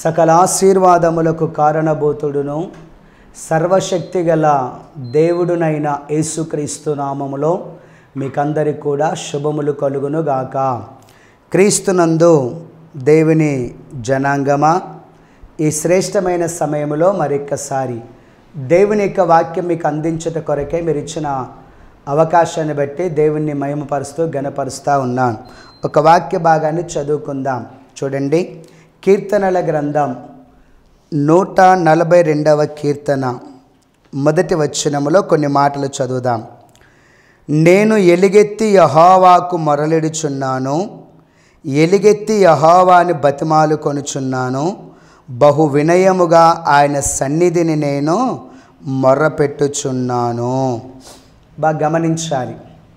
సకల ఆశీర్వాదములకు కారణభూతుడును సర్వశక్తి గల దేవుడునైన యేసుక్రీస్తు నామములో మీకందరికి కూడా శుభములు కలుగును గాక క్రీస్తునందు దేవుని జనాంగమా ఈ శ్రేష్టమైన సమయంలో మరొక్కసారి దేవుని యొక్క వాక్యం మీకు అందించట కొరకే మీరు ఇచ్చిన అవకాశాన్ని బట్టి దేవుణ్ణి మహిమపరుస్తూ గణపరుస్తూ ఉన్నాను ఒక వాక్య భాగాన్ని చదువుకుందాం చూడండి కీర్తనల గ్రంథం నూట నలభై రెండవ కీర్తన మొదటి వచనములో కొన్ని మాటలు చదువుదాం నేను ఎలుగెత్తి యహోవాకు మొరలిడుచున్నాను ఎలుగెత్తి యహోవాని బతిమాలు కొనుచున్నాను బహు వినయముగా ఆయన సన్నిధిని నేను మొర్రపెట్టుచున్నాను బాగా గమనించాలి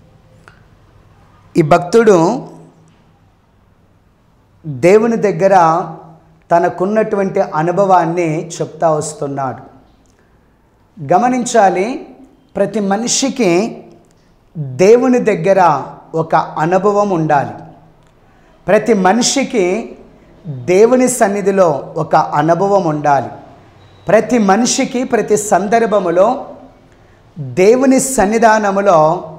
ఈ భక్తుడు దేవుని దగ్గర తనకున్నటువంటి అనుభవాన్ని చెప్తా వస్తున్నాడు గమనించాలి ప్రతి మనిషికి దేవుని దగ్గర ఒక అనుభవం ఉండాలి ప్రతి మనిషికి దేవుని సన్నిధిలో ఒక అనుభవం ఉండాలి ప్రతి మనిషికి ప్రతి సందర్భములో దేవుని సన్నిధానములో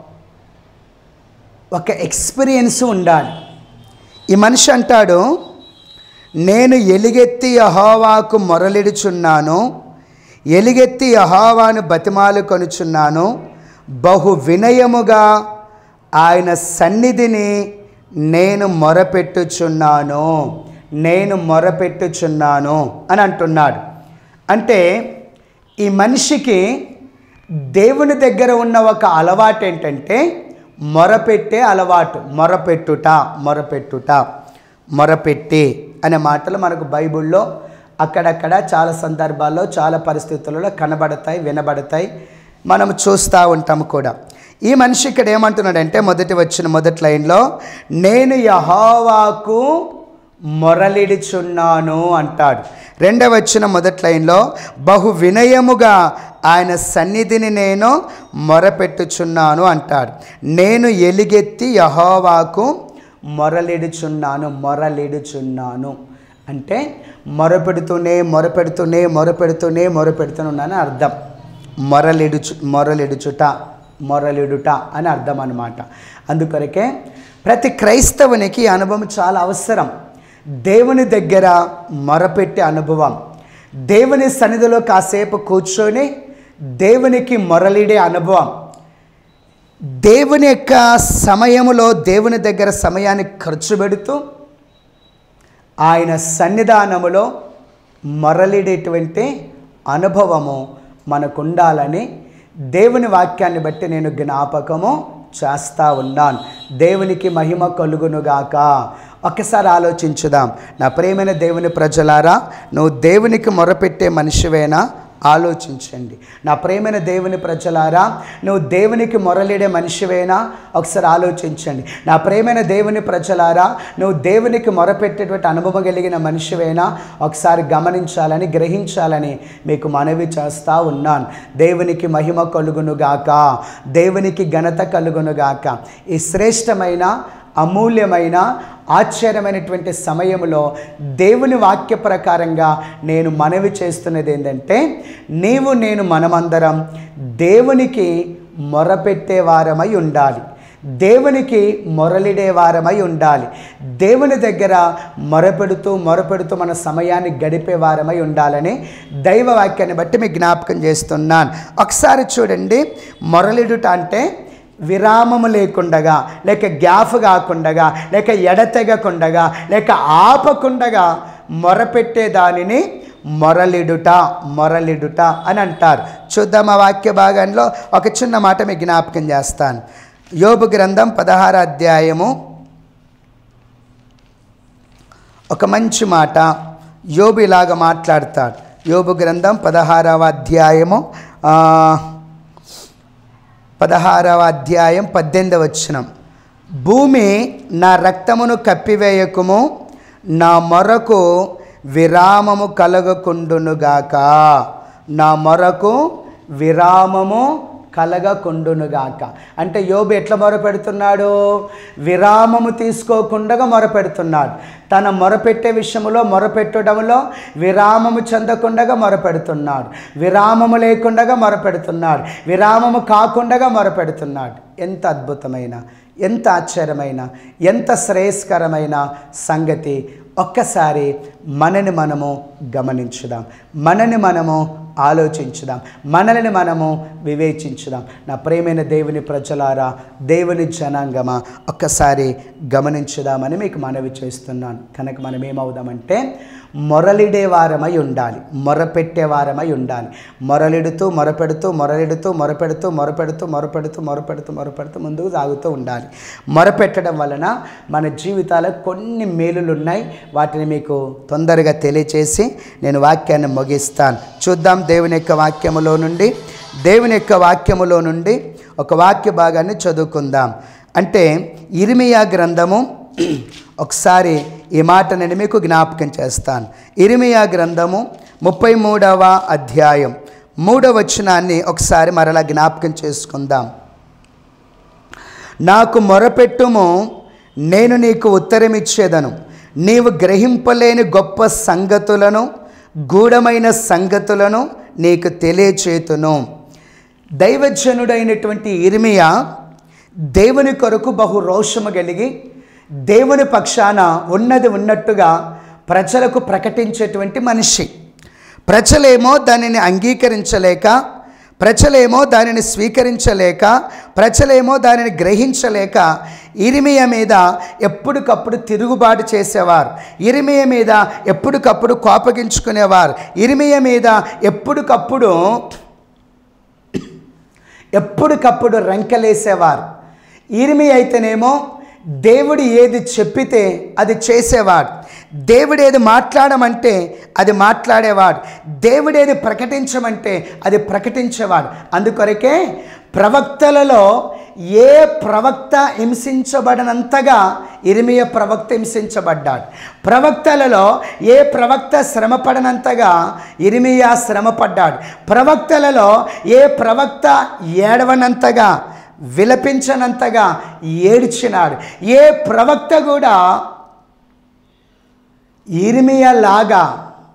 ఒక ఎక్స్పీరియన్స్ ఉండాలి ఈ మనిషి అంటాడు నేను ఎలుగెత్తి యహోవాకు మొరలిడుచున్నాను ఎలుగెత్తి యహోవాను బతిమాలు కొనుచున్నాను బహు వినయముగా ఆయన సన్నిధిని నేను మొరపెట్టుచున్నాను నేను మొరపెట్టుచున్నాను అని అంటున్నాడు అంటే ఈ మనిషికి దేవుని దగ్గర ఉన్న ఒక అలవాటు ఏంటంటే మొరపెట్టే అలవాటు మొరపెట్టుట మొరపెట్టుట మొరపెట్టి అనే మాటలు మనకు బైబిల్లో అక్కడక్కడ చాలా సందర్భాల్లో చాలా పరిస్థితులలో కనబడతాయి వినబడతాయి మనం చూస్తూ ఉంటాం కూడా ఈ మనిషి ఇక్కడ ఏమంటున్నాడంటే మొదటి వచ్చిన మొదటి లైన్లో నేను యహోవాకు మొరలిడుచున్నాను అంటాడు రెండవ వచ్చిన మొదటి లైన్లో బహు వినయముగా ఆయన సన్నిధిని నేను మొరపెట్టుచున్నాను అంటాడు నేను ఎలుగెత్తి యహోవాకు మొరలిడుచున్నాను మొరలిడుచున్నాను అంటే మొరపెడుతూనే మొరపెడుతూనే మొరపెడుతూనే మొరపెడుతూనే అర్థం మొరలిడుచు మొరలిడుచుట మొరలిడుట అని అర్థం అన్నమాట అందుకొరకే ప్రతి క్రైస్తవునికి ఈ అనుభవం చాలా అవసరం దేవుని దగ్గర మొరపెట్టే అనుభవం దేవుని సన్నిధిలో కాసేపు కూర్చొని దేవునికి మొరలిడే అనుభవం దేవుని యొక్క సమయములో దేవుని దగ్గర సమయాన్ని ఖర్చు పెడుతూ ఆయన సన్నిధానములో మొరలిడేటువంటి అనుభవము మనకు ఉండాలని దేవుని వాక్యాన్ని బట్టి నేను జ్ఞాపకము చేస్తూ ఉన్నాను దేవునికి మహిమ కలుగునుగాక ఒక్కసారి ఆలోచించుదాం నా ప్రేమైన దేవుని ప్రజలారా నువ్వు దేవునికి మొరపెట్టే మనిషివేనా ఆలోచించండి నా ప్రేమైన దేవుని ప్రజలారా నువ్వు దేవునికి మొరలిడే మనిషివేనా ఒకసారి ఆలోచించండి నా ప్రేమైన దేవుని ప్రజలారా నువ్వు దేవునికి మొరపెట్టేటువంటి అనుభవం కలిగిన మనిషివేనా ఒకసారి గమనించాలని గ్రహించాలని మీకు మనవి చేస్తూ ఉన్నాను దేవునికి మహిమ కలుగునుగాక దేవునికి ఘనత కలుగునుగాక ఈ శ్రేష్టమైన అమూల్యమైన ఆశ్చర్యమైనటువంటి సమయంలో దేవుని వాక్య ప్రకారంగా నేను మనవి చేస్తున్నది ఏంటంటే నీవు నేను మనమందరం దేవునికి మొరపెట్టే వారమై ఉండాలి దేవునికి మొరలిడే వారమై ఉండాలి దేవుని దగ్గర మొరపెడుతూ మొరపెడుతూ మన సమయాన్ని గడిపే వారమై ఉండాలని దైవ వాక్యాన్ని బట్టి మీకు జ్ఞాపకం చేస్తున్నాను ఒకసారి చూడండి మొరలిడుట అంటే విరామము లేకుండగా లేక గ్యాఫ్ కాకుండగా లేక ఎడతెగకుండగా లేక ఆపకుండగా మొరపెట్టే దానిని మొరలిడుట మొరలిడుట అని అంటారు చూద్దాం ఆ వాక్య భాగంలో ఒక చిన్న మాట మీకు జ్ఞాపకం చేస్తాను యోబు గ్రంథం పదహార అధ్యాయము ఒక మంచి మాట యోబు ఇలాగ మాట్లాడతాడు యోబు గ్రంథం పదహారవ అధ్యాయము ఆ, పదహారవ అధ్యాయం పద్దెనిమిదవ వచనం భూమి నా రక్తమును కప్పివేయకుము నా మొరకు విరామము కలగకుండునుగాక నా మొరకు విరామము కలగకుండునుగాక అంటే యోబు ఎట్లా మొరపెడుతున్నాడు విరామము తీసుకోకుండా మొరపెడుతున్నాడు తన మొరపెట్టే విషయంలో మొరపెట్టడంలో విరామము చెందకుండా మొరపెడుతున్నాడు విరామము లేకుండా మొరపెడుతున్నాడు విరామము కాకుండా మొరపెడుతున్నాడు ఎంత అద్భుతమైన ఎంత ఆశ్చర్యమైన ఎంత శ్రేయస్కరమైన సంగతి ఒక్కసారి మనని మనము గమనించుదాం మనని మనము ఆలోచించుదాం మనల్ని మనము వివేచించుదాం నా ప్రేమైన దేవుని ప్రజలారా దేవుని జనాంగమా ఒక్కసారి గమనించుదామని మీకు మనవి చేస్తున్నాను కనుక మనం ఏమవుదామంటే మొరలిడే వారమై ఉండాలి మొరపెట్టే వారమై ఉండాలి మొరలిడుతూ మొరపెడుతూ మొరలిడుతూ మొరపెడుతూ మొరపెడుతూ మొరపెడుతూ మొరపెడుతూ మొరపెడుతూ ముందుకు సాగుతూ ఉండాలి మొరపెట్టడం వలన మన జీవితాలకు కొన్ని మేలులు ఉన్నాయి వాటిని మీకు తొందరగా తెలియచేసి నేను వాక్యాన్ని ముగిస్తాను చూద్దాం దేవుని యొక్క వాక్యములో నుండి దేవుని యొక్క వాక్యములో నుండి ఒక వాక్య భాగాన్ని చదువుకుందాం అంటే ఇరిమియా గ్రంథము ఒకసారి ఈ మాట నేను మీకు జ్ఞాపకం చేస్తాను ఇరిమియా గ్రంథము ముప్పై మూడవ అధ్యాయం మూడవ వచనాన్ని ఒకసారి మరలా జ్ఞాపకం చేసుకుందాం నాకు మొరపెట్టుము నేను నీకు ఉత్తరమిచ్చేదను నీవు గ్రహింపలేని గొప్ప సంగతులను గూఢమైన సంగతులను నీకు తెలియచేతును దైవజనుడైనటువంటి ఇర్మియా దేవుని కొరకు బహు రోషము కలిగి దేవుని పక్షాన ఉన్నది ఉన్నట్టుగా ప్రజలకు ప్రకటించేటువంటి మనిషి ప్రజలేమో దానిని అంగీకరించలేక ప్రజలేమో దానిని స్వీకరించలేక ప్రజలేమో దానిని గ్రహించలేక ఇరిమియ మీద ఎప్పటికప్పుడు తిరుగుబాటు చేసేవారు ఇరిమియ మీద ఎప్పటికప్పుడు కోపగించుకునేవారు ఇరిమియ మీద ఎప్పటికప్పుడు ఎప్పటికప్పుడు రంకెలేసేవారు ఇరిమి అయితేనేమో దేవుడు ఏది చెప్పితే అది చేసేవాడు దేవుడు ఏది మాట్లాడమంటే అది మాట్లాడేవాడు దేవుడు ఏది ప్రకటించమంటే అది ప్రకటించేవాడు అందుకొరకే ప్రవక్తలలో ఏ ప్రవక్త హింసించబడనంతగా ఇరిమియ ప్రవక్త హింసించబడ్డాడు ప్రవక్తలలో ఏ ప్రవక్త శ్రమపడనంతగా ఇరిమియా శ్రమపడ్డాడు ప్రవక్తలలో ఏ ప్రవక్త ఏడవనంతగా విలపించనంతగా ఏడ్చినాడు ఏ ప్రవక్త కూడా ఇరిమియా లాగా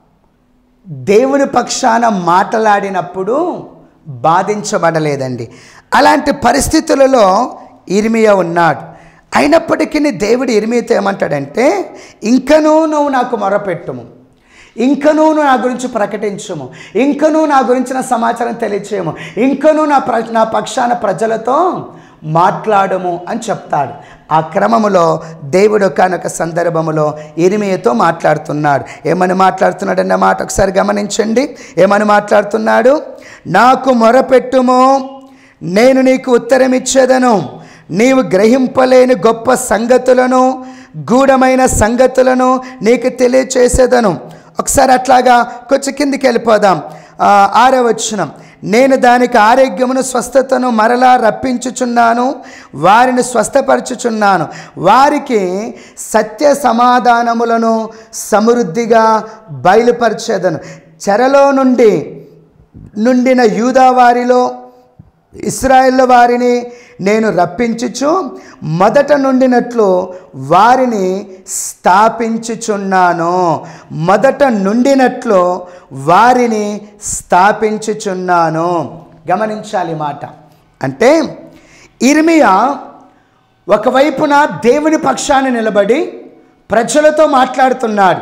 దేవుని పక్షాన మాట్లాడినప్పుడు బాధించబడలేదండి అలాంటి పరిస్థితులలో ఇరిమియా ఉన్నాడు అయినప్పటికీ దేవుడు ఇరిమియాతో ఏమంటాడంటే ఇంకనూ నువ్వు నాకు మొరపెట్టుము ఇంకనూ నా గురించి ప్రకటించుము ఇంకనూ నా గురించిన సమాచారం తెలియచేయము ఇంకనూ నా ప్ర నా పక్షాన ప్రజలతో మాట్లాడము అని చెప్తాడు ఆ క్రమములో దేవుడు ఒకనొక సందర్భములో ఇరిమియతో మాట్లాడుతున్నాడు ఏమని మాట్లాడుతున్నాడు అన్న మాట ఒకసారి గమనించండి ఏమని మాట్లాడుతున్నాడు నాకు మొరపెట్టుము నేను నీకు ఉత్తరం ఇచ్చేదను నీవు గ్రహింపలేని గొప్ప సంగతులను గూఢమైన సంగతులను నీకు తెలియచేసేదను ఒకసారి అట్లాగా కొంచెం కిందికి వెళ్ళిపోదాం ఆ, ఆరో వచనం నేను దానికి ఆరోగ్యమును స్వస్థతను మరలా రప్పించుచున్నాను వారిని స్వస్థపరచుచున్నాను వారికి సత్య సమాధానములను సమృద్ధిగా బయలుపరిచేదను చెరలో నుండి నుండిన యూదా వారిలో ఇస్రాయేల్ వారిని నేను రప్పించుచు మొదట నుండినట్లు వారిని స్థాపించుచున్నాను మొదట నుండినట్లు వారిని స్థాపించుచున్నాను గమనించాలి ఈ మాట అంటే ఇర్మియా ఒకవైపున దేవుని పక్షాన నిలబడి ప్రజలతో మాట్లాడుతున్నాడు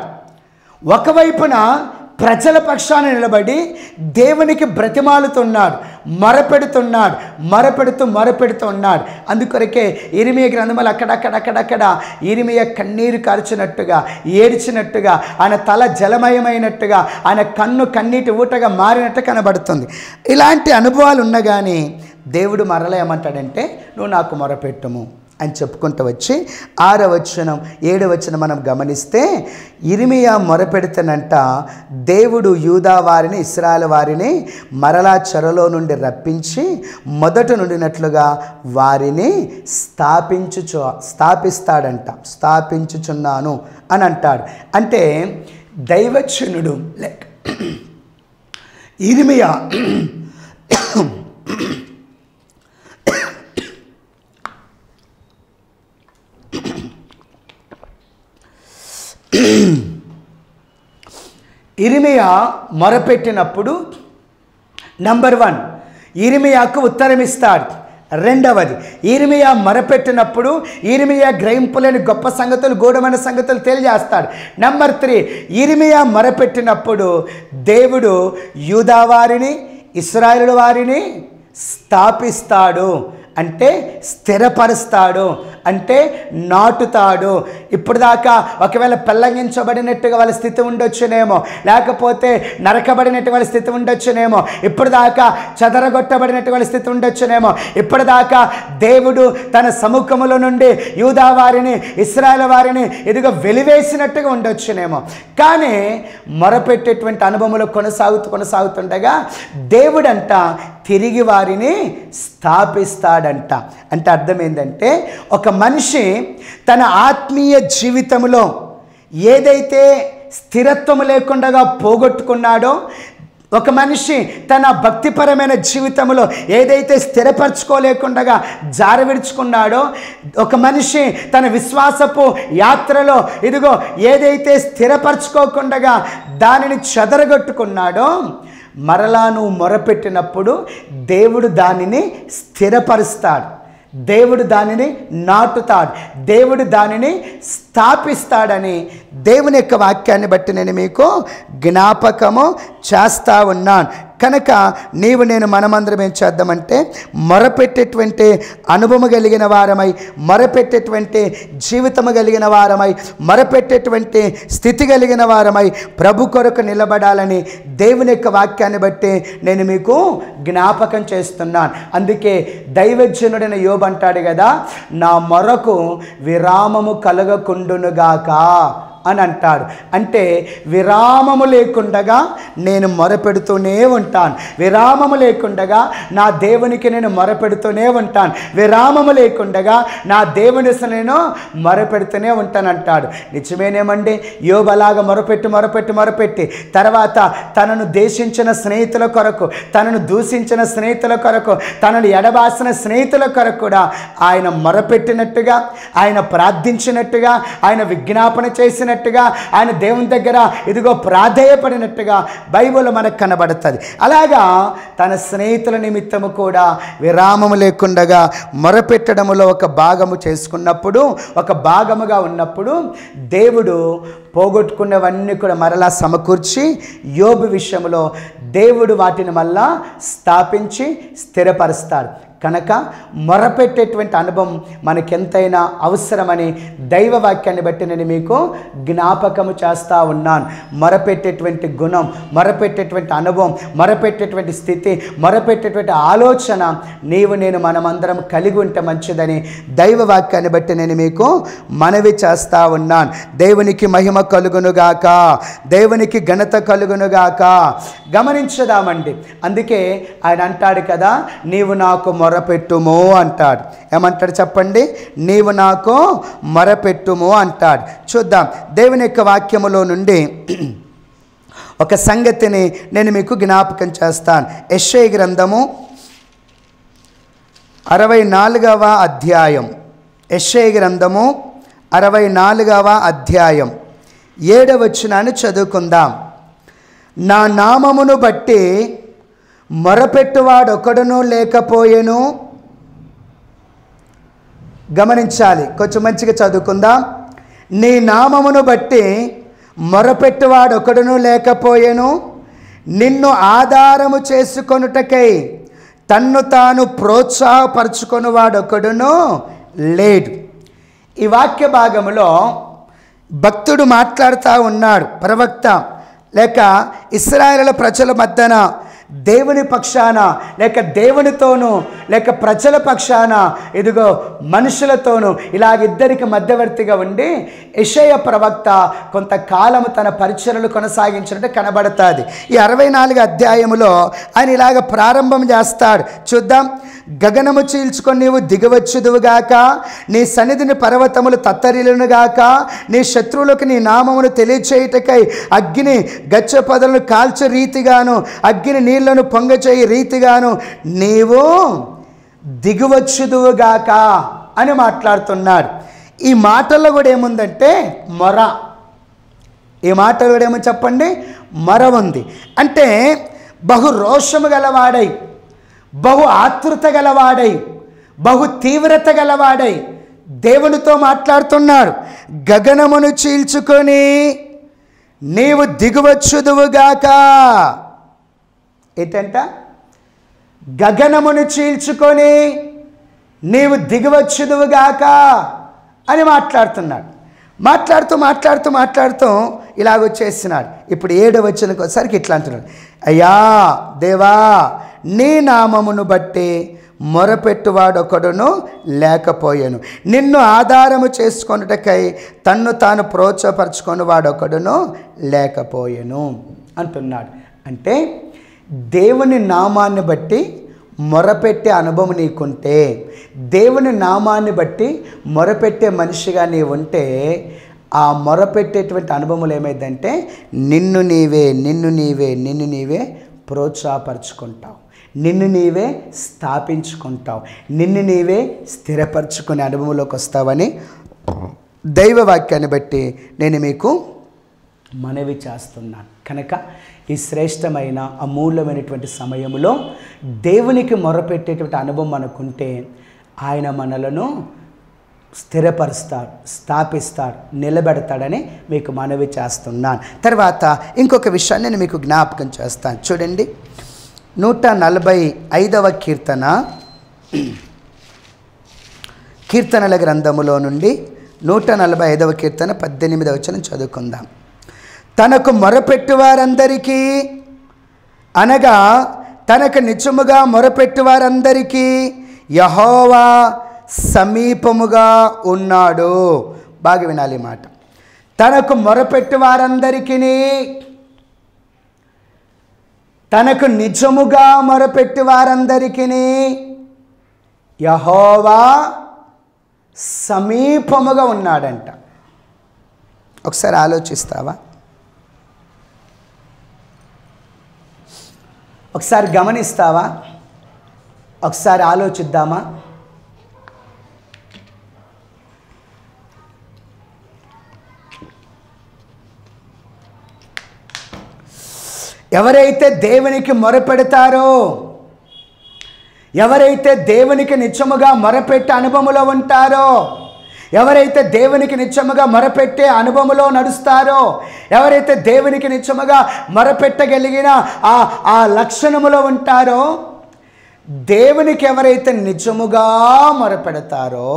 ఒకవైపున ప్రజల పక్షాన నిలబడి దేవునికి బ్రతిమాలుతున్నాడు మరపెడుతున్నాడు మరపెడుతూ మరపెడుతున్నాడు అందుకొరకే ఇరిమియ గ్రంథములు అక్కడక్కడక్కడక్కడ ఇరిమియ కన్నీరు కార్చినట్టుగా ఏడ్చినట్టుగా ఆయన తల జలమయమైనట్టుగా ఆయన కన్ను కన్నీటి ఊటగా మారినట్టు కనబడుతుంది ఇలాంటి అనుభవాలు ఉన్నా కానీ దేవుడు మరల ఏమంటాడంటే నువ్వు నాకు మొరపెట్టుము అని చెప్పుకుంటూ వచ్చి ఆరో వచనం ఏడో వచనం మనం గమనిస్తే ఇరిమియా మొరపెడితేనంట దేవుడు యూదా వారిని ఇస్రాయల్ వారిని మరలా చెరలో నుండి రప్పించి మొదట నుండినట్లుగా వారిని స్థాపించుచు స్థాపిస్తాడంట స్థాపించుచున్నాను అని అంటాడు అంటే దైవచనుడు లైక్ ఇరిమియా ఇరిమియా మొరపెట్టినప్పుడు నంబర్ వన్ ఇరిమియాకు ఉత్తరం ఇస్తాడు రెండవది ఇరిమియా మొరపెట్టినప్పుడు ఇరిమియా గ్రహింపులేని గొప్ప సంగతులు గూఢమైన సంగతులు తెలియజేస్తాడు నంబర్ త్రీ ఇరిమియా మొరపెట్టినప్పుడు దేవుడు యూదా వారిని ఇస్రాయేలు వారిని స్థాపిస్తాడు అంటే స్థిరపరుస్తాడు అంటే నాటుతాడు ఇప్పుడు దాకా ఒకవేళ పెళ్ళగించబడినట్టుగా వాళ్ళ స్థితి ఉండొచ్చునేమో లేకపోతే నరకబడినట్టు వాళ్ళ స్థితి ఉండొచ్చునేమో ఇప్పుడు దాకా చెదరగొట్టబడినట్టు వాళ్ళ స్థితి ఉండొచ్చునేమో ఇప్పుడు దాకా దేవుడు తన సముఖముల నుండి యూదా వారిని ఇస్రాయల్ వారిని ఇదిగో వెలివేసినట్టుగా ఉండొచ్చునేమో కానీ మొరపెట్టేటువంటి అనుభవంలో కొనసాగుతూ కొనసాగుతుండగా దేవుడంట తిరిగి వారిని స్థాపిస్తాడంట అంటే అర్థం ఏంటంటే ఒక మనిషి తన ఆత్మీయ జీవితంలో ఏదైతే స్థిరత్వం లేకుండా పోగొట్టుకున్నాడో ఒక మనిషి తన భక్తిపరమైన జీవితంలో ఏదైతే స్థిరపరచుకోలేకుండా జారవిడుచుకున్నాడో ఒక మనిషి తన విశ్వాసపు యాత్రలో ఇదిగో ఏదైతే స్థిరపరచుకోకుండా దానిని చెదరగొట్టుకున్నాడో మరలా నువ్వు మొరపెట్టినప్పుడు దేవుడు దానిని స్థిరపరుస్తాడు దేవుడు దానిని నాటుతాడు దేవుడు దానిని స్థాపిస్తాడని దేవుని యొక్క వాక్యాన్ని బట్టి నేను మీకు జ్ఞాపకము చేస్తా ఉన్నాను కనుక నీవు నేను మనమందరం ఏం చేద్దామంటే మొరపెట్టేటువంటి అనుభవం కలిగిన వారమై మొరపెట్టేటువంటి జీవితము కలిగిన వారమై మొరపెట్టేటువంటి స్థితి కలిగిన వారమై ప్రభు కొరకు నిలబడాలని దేవుని యొక్క వాక్యాన్ని బట్టి నేను మీకు జ్ఞాపకం చేస్తున్నాను అందుకే దైవజనుడైన యోబు అంటాడు కదా నా మొరకు విరామము కలగకుండునుగాక అని అంటాడు అంటే విరామము లేకుండగా నేను మొరపెడుతూనే ఉంటాను విరామము లేకుండగా నా దేవునికి నేను మొరపెడుతూనే ఉంటాను విరామము లేకుండగా నా దేవుని అసలు నేను మొరపెడుతూనే ఉంటాను అంటాడు నిజమేనేమండి యోబలాగా మొరపెట్టి మొరపెట్టి మొరపెట్టి తర్వాత తనను దేశించిన స్నేహితుల కొరకు తనను దూషించిన స్నేహితుల కొరకు తనను ఎడబాసిన స్నేహితుల కొరకు కూడా ఆయన మొరపెట్టినట్టుగా ఆయన ప్రార్థించినట్టుగా ఆయన విజ్ఞాపన చేసినట్టుగా ఆయన దేవుని దగ్గర ఇదిగో ప్రాధేయపడినట్టుగా బైబిల్ మనకు కనబడుతుంది అలాగా తన స్నేహితుల నిమిత్తము కూడా విరామము లేకుండగా మొరపెట్టడములో ఒక భాగము చేసుకున్నప్పుడు ఒక భాగముగా ఉన్నప్పుడు దేవుడు పోగొట్టుకున్నవన్నీ కూడా మరలా సమకూర్చి యోబు విషయంలో దేవుడు వాటిని మళ్ళా స్థాపించి స్థిరపరుస్తాడు కనుక మొరపెట్టేటువంటి అనుభవం మనకెంతైనా అవసరమని దైవ వాక్యాన్ని బట్టి నేను మీకు జ్ఞాపకము చేస్తూ ఉన్నాను మొరపెట్టేటువంటి గుణం మొరపెట్టేటువంటి అనుభవం మొరపెట్టేటువంటి స్థితి మొరపెట్టేటువంటి ఆలోచన నీవు నేను మనమందరం కలిగి ఉంటే మంచిదని దైవ వాక్యాన్ని బట్టి నేను మీకు మనవి చేస్తా ఉన్నాను దేవునికి మహిమ కలుగునుగాక దేవునికి ఘనత కలుగునుగాక గమనించదామండి అందుకే ఆయన అంటాడు కదా నీవు నాకు మొరపెట్టుము అంటాడు ఏమంటాడు చెప్పండి నీవు నాకు మొరపెట్టుము అంటాడు చూద్దాం దేవుని యొక్క వాక్యములో నుండి ఒక సంగతిని నేను మీకు జ్ఞాపకం చేస్తాను యశ్ఐ గ్రంథము అరవై నాలుగవ అధ్యాయం యశ్ఐ గ్రంథము అరవై నాలుగవ అధ్యాయం ఏడవచనాన్ని చదువుకుందాం నా నామమును బట్టి మొరపెట్టువాడొకడును లేకపోయెను గమనించాలి కొంచెం మంచిగా చదువుకుందాం నీ నామమును బట్టి మొరపెట్టువాడొకడును లేకపోయెను నిన్ను ఆధారము చేసుకొనుటకై తన్ను తాను ప్రోత్సాహపరచుకొనువాడొకడును లేడు ఈ వాక్య భాగములో భక్తుడు మాట్లాడుతూ ఉన్నాడు ప్రవక్త లేక ఇస్రాయేల్ ప్రజల మధ్యన దేవుని పక్షాన లేక దేవునితోనూ లేక ప్రజల పక్షాన ఇదిగో మనుషులతోనూ ఇలాగిద్దరికి మధ్యవర్తిగా ఉండి యషయ ప్రవక్త కొంతకాలము తన పరిచయలు కొనసాగించినట్టు కనబడుతుంది ఈ అరవై నాలుగు అధ్యాయములో ఆయన ఇలాగ ప్రారంభం చేస్తాడు చూద్దాం గగనము చీల్చుకొని నీవు దిగవచ్చుదువుగాక నీ సన్నిధిని పర్వతములు తత్తరిలునుగాక నీ శత్రువులకు నీ నామమును తెలియచేయుటకై అగ్ని గచ్చ పొదలను కాల్చే రీతిగాను అగ్ని నీళ్లను పొంగచేయి రీతిగాను నీవు దిగువచ్చుదువుగాక అని మాట్లాడుతున్నాడు ఈ మాటల్లో కూడా ఏముందంటే మొర ఈ మాటలు కూడా ఏమో చెప్పండి మొర ఉంది అంటే బహు రోషము గలవాడై బహు ఆతృత గలవాడై బహు తీవ్రత గలవాడై దేవునితో మాట్లాడుతున్నాడు గగనమును చీల్చుకొని నీవు దిగువచ్చుదువుగాక ఏంటంట గగనమును చీల్చుకొని నీవు దిగువచ్చుదువుగాక అని మాట్లాడుతున్నాడు మాట్లాడుతూ మాట్లాడుతూ మాట్లాడుతూ ఇలాగొచ్చేస్తున్నాడు ఇప్పుడు ఏడు వచ్చినకి వచ్చేసరికి ఇట్లా అంటున్నాడు అయ్యా దేవా నీ నామమును బట్టి మొరపెట్టువాడొకడును లేకపోయాను నిన్ను ఆధారము చేసుకొనుటకై తన్ను తాను ప్రోత్సాహపరచుకొని వాడొకడును లేకపోయాను అంటున్నాడు అంటే దేవుని నామాన్ని బట్టి మొరపెట్టే అనుభవం నీకుంటే దేవుని నామాన్ని బట్టి మొరపెట్టే మనిషిగా నీవు ఉంటే ఆ మొరపెట్టేటువంటి అనుభవములు ఏమైందంటే నిన్ను నీవే నిన్ను నీవే నిన్ను నీవే ప్రోత్సాహపరచుకుంటావు నిన్ను నీవే స్థాపించుకుంటావు నిన్ను నీవే స్థిరపరచుకునే అనుభవంలోకి వస్తావని దైవవాక్యాన్ని బట్టి నేను మీకు మనవి చేస్తున్నాను కనుక ఈ శ్రేష్టమైన అమూల్యమైనటువంటి సమయంలో దేవునికి మొరపెట్టేటువంటి అనుభవం మనకుంటే ఆయన మనలను స్థిరపరుస్తాడు స్థాపిస్తాడు నిలబెడతాడని మీకు మనవి చేస్తున్నాను తర్వాత ఇంకొక విషయాన్ని నేను మీకు జ్ఞాపకం చేస్తాను చూడండి నూట నలభై ఐదవ కీర్తన కీర్తనల గ్రంథములో నుండి నూట నలభై ఐదవ కీర్తన పద్దెనిమిదవ వచనం చదువుకుందాం తనకు మొరపెట్టు వారందరికీ అనగా తనకు నిజముగా మొరపెట్టు వారందరికీ యహోవా సమీపముగా ఉన్నాడు బాగా వినాలి ఈ మాట తనకు మొరపెట్టు వారందరికీ తనకు నిజముగా మొరపెట్టు వారందరికీ యహోవా సమీపముగా ఉన్నాడంట ఒకసారి ఆలోచిస్తావా ఒకసారి గమనిస్తావా ఒకసారి ఆలోచిద్దామా ఎవరైతే దేవునికి మొరపెడతారో ఎవరైతే దేవునికి నిత్యముగా మొరపెట్టే అనుభవంలో ఉంటారో ఎవరైతే దేవునికి నిత్యముగా మొరపెట్టే అనుభవంలో నడుస్తారో ఎవరైతే దేవునికి నిత్యముగా మొరపెట్టగలిగిన ఆ ఆ లక్షణములో ఉంటారో దేవునికి ఎవరైతే నిజముగా మొరపెడతారో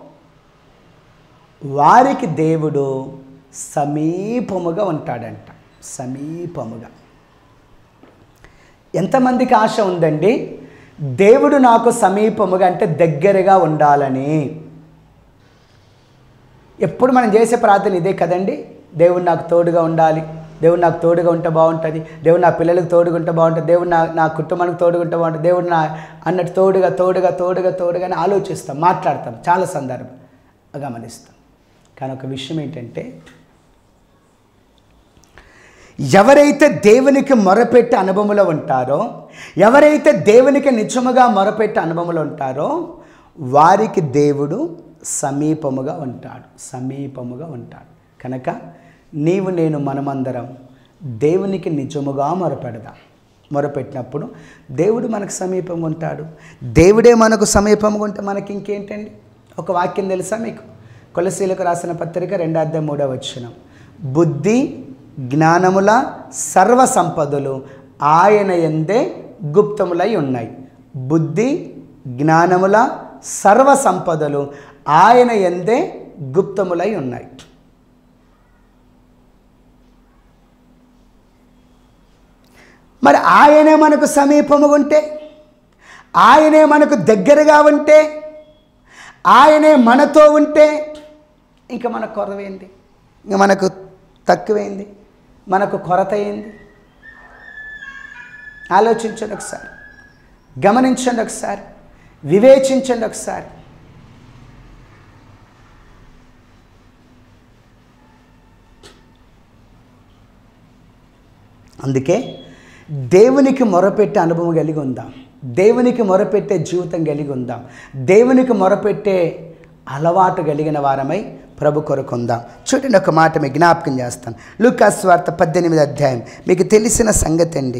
వారికి దేవుడు సమీపముగా ఉంటాడంట సమీపముగా ఎంతమందికి ఆశ ఉందండి దేవుడు నాకు సమీపముగా అంటే దగ్గరగా ఉండాలని ఎప్పుడు మనం చేసే ప్రార్థన ఇదే కదండి దేవుడు నాకు తోడుగా ఉండాలి దేవుడు నాకు తోడుగా ఉంటే బాగుంటుంది దేవుడు నా పిల్లలకు తోడుగా ఉంటే బాగుంటుంది దేవుడు నా నా కుటుంబానికి తోడుగా ఉంటే బాగుంటుంది దేవుడు నా అన్నట్టు తోడుగా తోడుగా తోడుగా తోడుగా అని ఆలోచిస్తాం మాట్లాడతాం చాలా సందర్భం గమనిస్తాం కానీ ఒక విషయం ఏంటంటే ఎవరైతే దేవునికి మొరపెట్టే అనుభవంలో ఉంటారో ఎవరైతే దేవునికి నిజముగా మొరపెట్టే అనుభవంలో ఉంటారో వారికి దేవుడు సమీపముగా ఉంటాడు సమీపముగా ఉంటాడు కనుక నీవు నేను మనమందరం దేవునికి నిజముగా మొరపెడదాం మొరపెట్టినప్పుడు దేవుడు మనకు సమీపంగా ఉంటాడు దేవుడే మనకు సమీపంగా ఉంటే మనకి ఇంకేంటండి ఒక వాక్యం తెలుసా మీకు కొలసీలకు రాసిన పత్రిక రెండో అధ్యాయం మూడో వచ్చిన బుద్ధి జ్ఞానముల సర్వ సంపదలు ఆయన ఎందే గుప్తములై ఉన్నాయి బుద్ధి జ్ఞానముల సర్వ సంపదలు ఆయన ఎందే గుప్తములై ఉన్నాయి మరి ఆయనే మనకు సమీపముగా ఉంటే ఆయనే మనకు దగ్గరగా ఉంటే ఆయనే మనతో ఉంటే ఇంకా మన కొరవేంది ఇంకా మనకు తక్కువైంది మనకు కొరత అయింది ఆలోచించండి ఒకసారి గమనించండి ఒకసారి వివేచించండి ఒకసారి అందుకే దేవునికి మొరపెట్టే అనుభవం కలిగి ఉందాం దేవునికి మొరపెట్టే జీవితం కలిగి ఉందాం దేవునికి మొరపెట్టే అలవాటు కలిగిన వారమై ప్రభు కొరకుందాం చూడండి ఒక మాట మీకు జ్ఞాపకం చేస్తాను లూకాస్ వార్త పద్దెనిమిది అధ్యాయం మీకు తెలిసిన సంగతి అండి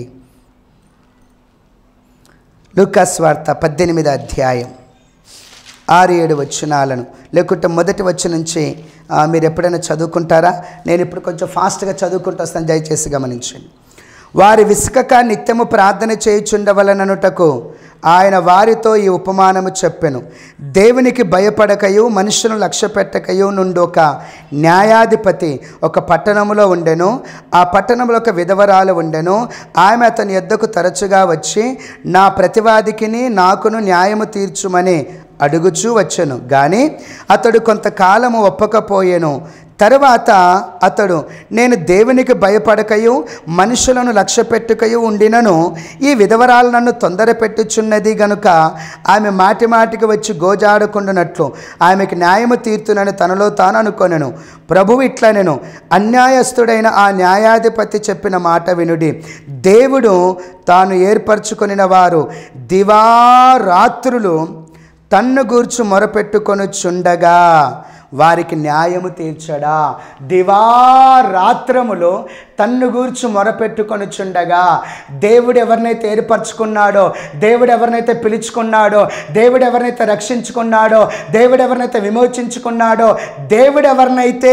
లూకాస్ వార్త పద్దెనిమిది అధ్యాయం ఆరు ఏడు వచనాలను లేకుంటే మొదటి వచ్చి నుంచి ఆ, మీరు ఎప్పుడైనా చదువుకుంటారా నేను ఇప్పుడు కొంచెం ఫాస్ట్గా చదువుకుంటూ వస్తాను దయచేసి గమనించండి వారి విసుకక నిత్యము ప్రార్థన చేయుచుండవలననుటకు ఆయన వారితో ఈ ఉపమానము చెప్పెను దేవునికి భయపడకయు మనుషులను లక్ష్య పెట్టకయు నుండి ఒక న్యాయాధిపతి ఒక పట్టణములో ఉండెను ఆ పట్టణంలో ఒక విధవరాలు ఉండెను ఆమె అతని యొద్దకు తరచుగా వచ్చి నా ప్రతివాదికిని నాకును న్యాయము తీర్చుమని అడుగుచూ వచ్చెను కానీ అతడు కొంతకాలము ఒప్పకపోయెను తరువాత అతడు నేను దేవునికి భయపడకయు మనుషులను లక్ష్య పెట్టుకయు ఉండినను ఈ విధవరాలు నన్ను తొందర పెట్టుచున్నది గనుక ఆమె మాటి మాటికి వచ్చి గోజాడుకుండునట్లు ఆమెకు న్యాయము తీర్తునని తనలో తాను అనుకొనెను ప్రభువు ఇట్లా నేను అన్యాయస్తుడైన ఆ న్యాయాధిపతి చెప్పిన మాట వినుడి దేవుడు తాను ఏర్పరచుకొనిన వారు దివారాత్రులు తన్ను గూర్చు మొరపెట్టుకొనుచుండగా వారికి న్యాయము తీర్చడా దివారాత్రములో తన్ను గూర్చు మొరపెట్టుకొనుచుండగా దేవుడు ఎవరినైతే ఏర్పరచుకున్నాడో దేవుడు ఎవరినైతే పిలుచుకున్నాడో దేవుడు ఎవరినైతే రక్షించుకున్నాడో దేవుడు ఎవరినైతే విమోచించుకున్నాడో దేవుడు ఎవరినైతే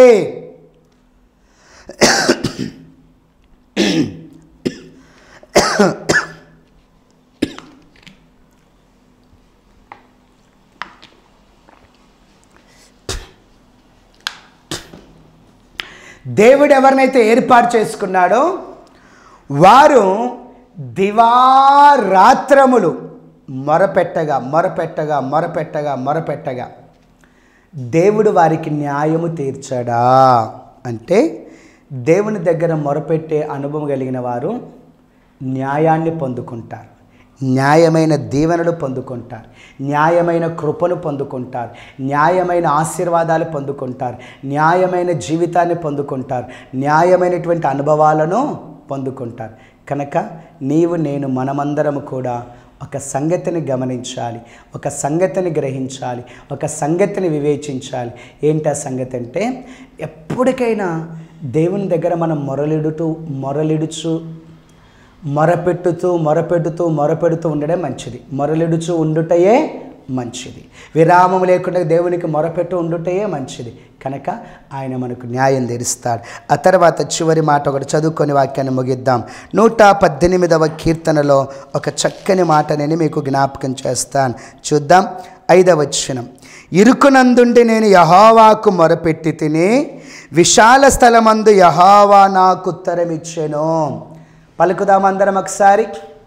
దేవుడు ఎవరినైతే ఏర్పాటు చేసుకున్నాడో వారు దివారాత్రములు మొరపెట్టగా మొరపెట్టగా మొరపెట్టగా మొరపెట్టగా దేవుడు వారికి న్యాయము తీర్చడా అంటే దేవుని దగ్గర మొరపెట్టే అనుభవం కలిగిన వారు న్యాయాన్ని పొందుకుంటారు న్యాయమైన దీవెనలు పొందుకుంటారు న్యాయమైన కృపను పొందుకుంటారు న్యాయమైన ఆశీర్వాదాలు పొందుకుంటారు న్యాయమైన జీవితాన్ని పొందుకుంటారు న్యాయమైనటువంటి అనుభవాలను పొందుకుంటారు కనుక నీవు నేను మనమందరము కూడా ఒక సంగతిని గమనించాలి ఒక సంగతిని గ్రహించాలి ఒక సంగతిని వివేచించాలి ఏంటి ఆ సంగతి అంటే ఎప్పటికైనా దేవుని దగ్గర మనం మొరలిడుతూ మొరలిడుచు మొరపెట్టుతూ మొరపెడుతూ మొరపెడుతూ ఉండడం మంచిది మొరలిడుచు ఉండుటయే మంచిది విరామం లేకుండా దేవునికి మొరపెట్టు ఉండుటయే మంచిది కనుక ఆయన మనకు న్యాయం తీరుస్తాడు ఆ తర్వాత చివరి మాట ఒకటి చదువుకొని వాక్యాన్ని ముగిద్దాం నూట పద్దెనిమిదవ కీర్తనలో ఒక చక్కని మాట నేను మీకు జ్ఞాపకం చేస్తాను చూద్దాం ఐదవ వచనం ఇరుకునందుండి నేను యహావాకు మొరపెట్టి తిని విశాల స్థలమందు యహావా నాకు ఉత్తరమిచ్చెను పలుకుదాం అందరం ఒకసారి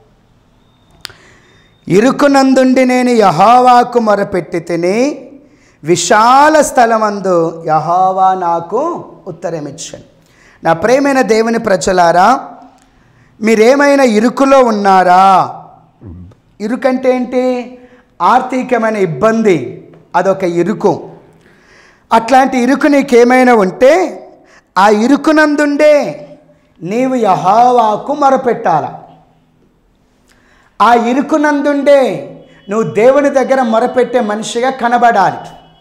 ఇరుకునందుండి నేను యహావాకు మొరపెట్టి తిని విశాల స్థలమందు యహావా నాకు ఉత్తరమిచ్చాను నా ప్రేమైన దేవుని ప్రజలారా మీరేమైనా ఇరుకులో ఉన్నారా ఇరుకంటే ఏంటి ఆర్థికమైన ఇబ్బంది అదొక ఇరుకు అట్లాంటి ఇరుకు నీకేమైనా ఉంటే ఆ ఇరుకునందుండే నీవు యహావాకు మొరపెట్టాల ఆ ఇరుకునందుండే నువ్వు దేవుని దగ్గర మొరపెట్టే మనిషిగా కనబడాలి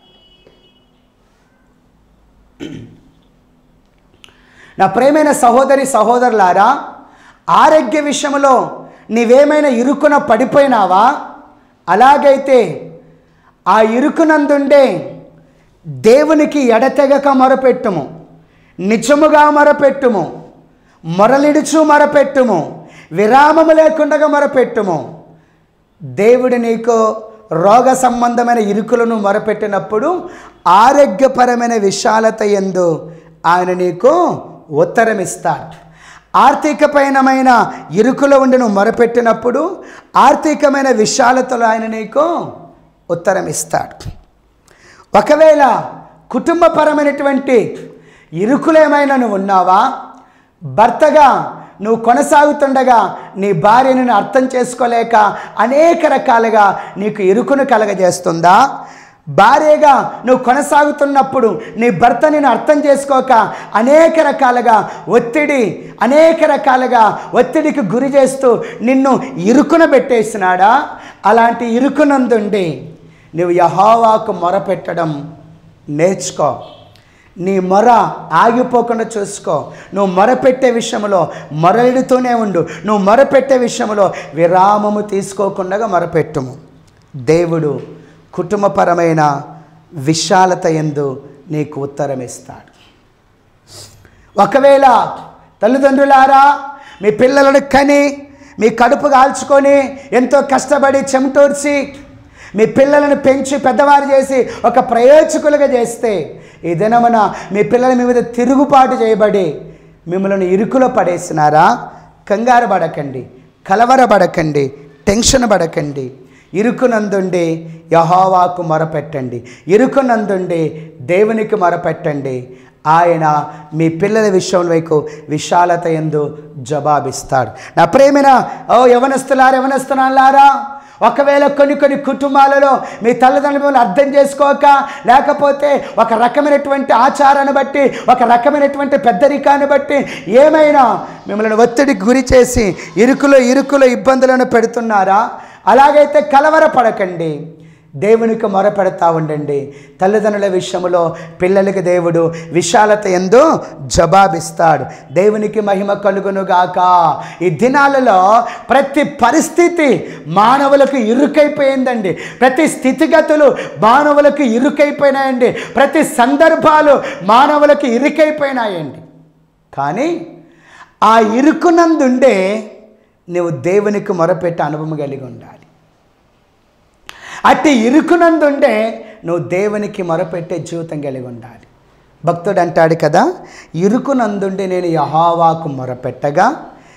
నా ప్రేమైన సహోదరి సహోదరులారా ఆరోగ్య విషయంలో నీవేమైనా ఇరుకున పడిపోయినావా అలాగైతే ఆ ఇరుకునందుండే దేవునికి ఎడతెగక మొరపెట్టుము నిజముగా మొరపెట్టుము మొరలిడుచు మొరపెట్టుము విరామము లేకుండా మొరపెట్టుము దేవుడు నీకు రోగ సంబంధమైన ఇరుకులను మొరపెట్టినప్పుడు ఆరోగ్యపరమైన విశాలత ఎందు ఆయన నీకు ఉత్తరం ఇస్తాడు ఆర్థికపైనమైన ఇరుకులో ఉండి నువ్వు మొరపెట్టినప్పుడు ఆర్థికమైన విశాలతలో ఆయన నీకు ఉత్తరం ఇస్తాడు ఒకవేళ కుటుంబపరమైనటువంటి ఇరుకులేమైనా నువ్వు ఉన్నావా భర్తగా నువ్వు కొనసాగుతుండగా నీ భార్యను అర్థం చేసుకోలేక అనేక రకాలుగా నీకు ఇరుకును కలగజేస్తుందా భార్యగా నువ్వు కొనసాగుతున్నప్పుడు నీ భర్త నేను అర్థం చేసుకోక అనేక రకాలుగా ఒత్తిడి అనేక రకాలుగా ఒత్తిడికి గురి చేస్తూ నిన్ను ఇరుకున పెట్టేసినాడా అలాంటి ఇరుకునందుండి నువ్వు యహోవాకు మొరపెట్టడం నేర్చుకో నీ మొర ఆగిపోకుండా చూసుకో నువ్వు మొరపెట్టే విషయంలో మొరలిడుతూనే ఉండు నువ్వు మొరపెట్టే విషయంలో విరామము తీసుకోకుండా మొరపెట్టుము దేవుడు కుటుంబపరమైన విశాలత ఎందు నీకు ఉత్తరం ఇస్తాడు ఒకవేళ తల్లిదండ్రులారా మీ పిల్లలను కని మీ కడుపు కాల్చుకొని ఎంతో కష్టపడి చెమటూర్చి మీ పిల్లలను పెంచి పెద్దవారు చేసి ఒక ప్రయోజకులుగా చేస్తే ఈ దినమున మీ పిల్లల మీ మీద తిరుగుబాటు చేయబడి మిమ్మల్ని ఇరుకులో పడేసినారా కంగారు పడకండి కలవరపడకండి టెన్షన్ పడకండి ఇరుకునందుండి యహోవాకు మొరపెట్టండి ఇరుకునందుండి దేవునికి మొరపెట్టండి ఆయన మీ పిల్లల విషయం వైపు విశాలత ఎందు జవాబిస్తాడు నా ప్రేమిన ఓ యవనస్తులారా యవనస్తులారా ఒకవేళ కొన్ని కొన్ని కుటుంబాలలో మీ తల్లిదండ్రులు మిమ్మల్ని అర్థం చేసుకోక లేకపోతే ఒక రకమైనటువంటి ఆచారాన్ని బట్టి ఒక రకమైనటువంటి పెద్దరికాన్ని బట్టి ఏమైనా మిమ్మల్ని ఒత్తిడికి గురి చేసి ఇరుకులో ఇరుకులో ఇబ్బందులను పెడుతున్నారా అలాగైతే కలవరపడకండి దేవునికి మొరపెడతా ఉండండి తల్లిదండ్రుల విషయంలో పిల్లలకి దేవుడు విశాలత ఎందు జవాబిస్తాడు దేవునికి మహిమ కలుగునుగాక ఈ దినాలలో ప్రతి పరిస్థితి మానవులకు ఇరుకైపోయిందండి ప్రతి స్థితిగతులు మానవులకు ఇరుకైపోయినాయండి ప్రతి సందర్భాలు మానవులకు ఇరుకైపోయినాయండి కానీ ఆ ఇరుకునందుండే నువ్వు దేవునికి మొరపెట్టే అనుభవం కలిగి ఉండాలి అట్టి ఇరుకునందుండే నువ్వు దేవునికి మొరపెట్టే జీవితం కలిగి ఉండాలి భక్తుడు అంటాడు కదా ఇరుకునందుండి నేను యహావాకు మొరపెట్టగా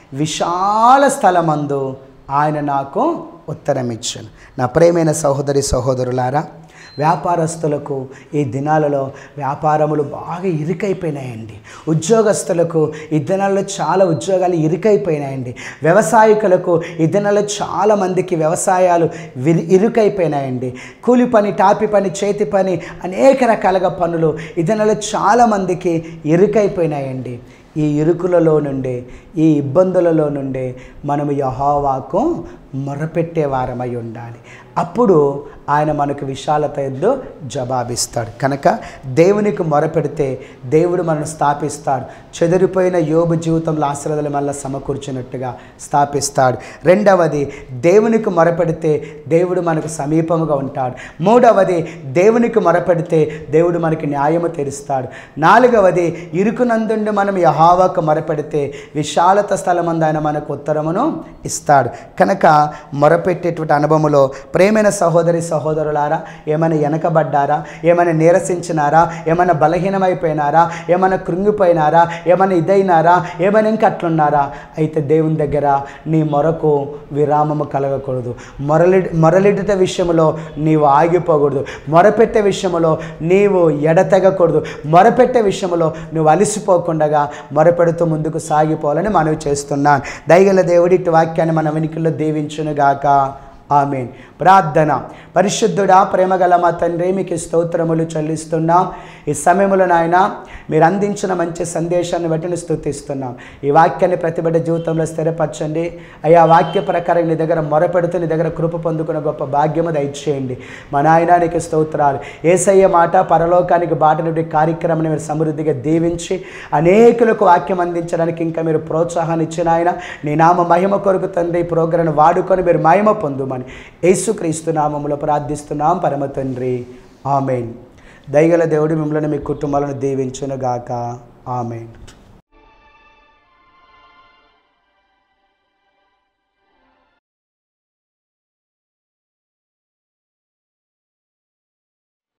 విశాల స్థలమందు ఆయన నాకు ఉత్తరం ఇచ్చాను నా ప్రేమైన సహోదరి సహోదరులారా వ్యాపారస్తులకు ఈ దినాలలో వ్యాపారములు బాగా ఇరుకైపోయినాయండి ఉద్యోగస్తులకు ఈ దినాల్లో చాలా ఉద్యోగాలు ఇరుకైపోయినాయండి వ్యవసాయకులకు ఈ దినాల్లో చాలా మందికి వ్యవసాయాలు విరి ఇరుకైపోయినాయండి కూలి పని టాపి పని చేతి పని అనేక రకాలుగా పనులు ఈ దినాల్లో చాలా మందికి ఇరుకైపోయినాయండి ఈ ఇరుకులలో నుండి ఈ ఇబ్బందులలో నుండి మనము యహోవాకు మొరపెట్టే వారమై ఉండాలి అప్పుడు ఆయన మనకు విశాలత ఎద్దు జవాబిస్తాడు కనుక దేవునికి మొరపెడితే దేవుడు మనను స్థాపిస్తాడు చెదిరిపోయిన యోబు జీవితంలో ఆశ్రదలు మళ్ళీ సమకూర్చినట్టుగా స్థాపిస్తాడు రెండవది దేవునికి మొరపెడితే దేవుడు మనకు సమీపముగా ఉంటాడు మూడవది దేవునికి మొరపెడితే దేవుడు మనకి న్యాయము తెరుస్తాడు నాలుగవది ఇరుకునందుండి మనం యహావాకు మొరపెడితే విశాలత స్థలమందు ఆయన మనకు ఉత్తరమును ఇస్తాడు కనుక మొరపెట్టేటువంటి అనుభవంలో ప్రేమైన సహోదరి సహోదరులారా ఏమైనా వెనకబడ్డారా ఏమైనా నీరసించినారా ఏమైనా బలహీనమైపోయినారా ఏమైనా కృంగిపోయినారా ఏమైనా ఇదైనారా ఏమైనా ఇంకా అట్లున్నారా అయితే దేవుని దగ్గర నీ మొరకు విరామము కలగకూడదు మొరలి మొరలిడుట విషయంలో నీవు ఆగిపోకూడదు మొరపెట్టే విషయంలో నీవు ఎడతెగకూడదు మొరపెట్టే విషయంలో నువ్వు అలసిపోకుండా మొరపెడుతూ ముందుకు సాగిపోవాలని మనవి చేస్తున్నాను దయగల దేవుడి ఇటు వాక్యాన్ని మన వెనుకల్లో దీవించునుగాక ఆమెన్ ప్రార్థన పరిశుద్ధుడా ప్రేమగల మా తండ్రి మీకు స్తోత్రములు చెల్లిస్తున్నాం ఈ సమయంలో నాయన మీరు అందించిన మంచి సందేశాన్ని బట్టి నేను స్తుతిస్తున్నాం ఈ వాక్యాన్ని ప్రతిబిడ్డ జీవితంలో స్థిరపరచండి అయ్యా వాక్య ప్రకారం నీ దగ్గర మొరపెడుతూ నీ దగ్గర కృప పొందుకున్న గొప్ప భాగ్యము దయచేయండి మా నాయనానికి స్తోత్రాలు ఏసయ్య మాట పరలోకానికి బాటనుడి కార్యక్రమాన్ని మీరు సమృద్ధిగా దీవించి అనేకులకు వాక్యం అందించడానికి ఇంకా మీరు ప్రోత్సాహాన్ని ఇచ్చిన ఆయన నీ నామ మహిమ కొరకు తండ్రి ఈ ప్రోగ్రాన్ని వాడుకొని మీరు మహిమ పొందుమని యేసుక్రీస్తు నామములో ప్రార్థిస్తున్నాం పరమ తండ్రి ఆమెన్ దయగల దేవుడు మిమ్మల్ని మీ కుటుంబాలను దీవించునుగాక ఆమెన్